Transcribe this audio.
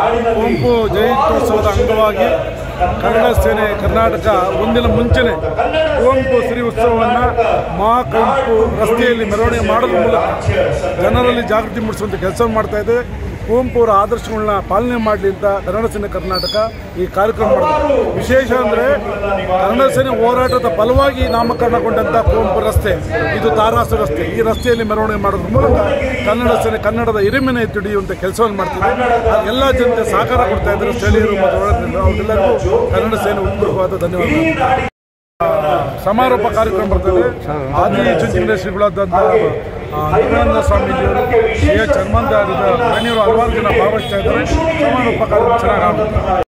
ಕುವೆಂಪು ಜಯಂತ್ಯೋತ್ಸವದ ಅಂಗವಾಗಿ ಕನ್ನಡ ಸೇನೆ ಕರ್ನಾಟಕ ಒಂದಿನ ಮುಂಚೆನೆ ಕುವೆಂಪು ಶ್ರೀ ಉತ್ಸವವನ್ನು ಮಹಾ ಕುವೆಂಪು ರಸ್ತೆಯಲ್ಲಿ ಮೆರವಣಿಗೆ ಮಾಡೋದ್ರ ಮೂಲಕ ಜನರಲ್ಲಿ ಜಾಗೃತಿ ಮೂಡಿಸುವಂಥ ಕೆಲಸ ಮಾಡ್ತಾ ಇದೆ ಕುವೆಂಪು ಅವರ ಆದರ್ಶಗಳನ್ನ ಪಾಲನೆ ಮಾಡಲಿ ಅಂತ ಕನ್ನಡ ಸೇನೆ ಕರ್ನಾಟಕ ಈ ಕಾರ್ಯಕ್ರಮ ಮಾಡಿದೆ ವಿಶೇಷ ಅಂದರೆ ಕನ್ನಡ ಸೇನೆ ಹೋರಾಟದ ಫಲವಾಗಿ ನಾಮಕರಣಗೊಂಡಂಥ ಕುವೆಂಪು ರಸ್ತೆ ಇದು ತಾರಾಸು ರಸ್ತೆ ಈ ರಸ್ತೆಯಲ್ಲಿ ಮೆರವಣಿಗೆ ಮಾಡೋದ್ರ ಮೂಲಕ ಕನ್ನಡ ಸೇನೆ ಕನ್ನಡದ ಹಿರಿಮೆನ ಎತ್ತಿಡಿಯುವಂಥ ಕೆಲಸವನ್ನು ಮಾಡ್ತಿದೆ ಎಲ್ಲ ಜನತೆ ಸಹಕಾರ ಕೊಡ್ತಾ ಇದ್ದಾರೆ ಸ್ಥಳೀಯರು ಮತ್ತು ಹೊರಗಿನಿಂದ ಅವ್ರಿಗೆಲ್ಲರಿಗೂ ಕನ್ನಡ ಸೇನೆ ಉತ್ಪೂರ್ವವಾದ ಧನ್ಯವಾದಗಳು ಸಮಾರೋಪ ಕಾರ್ಯಕ್ರಮ ಬರ್ತದೆ ಆದಿ ಚುಂಚನಗಿರಿ ಶ್ರೀಗಳಾದಂಥ ನಿತ್ಯಾನಂದ ಸ್ವಾಮೀಜಿಯವರು ಸಿ ಎಚ್ ಹನುಮಂತ ರಾಣಿಯವರು ಹಲವಾರು ಜನ ಭಾಗವಹಿಸ್ತಾ ಇದ್ದಾರೆ ಸಮಾರೋಪ ಕಾರ್ಯಕ್ರಮ ಚೆನ್ನಾಗಿ ಆಗುತ್ತೆ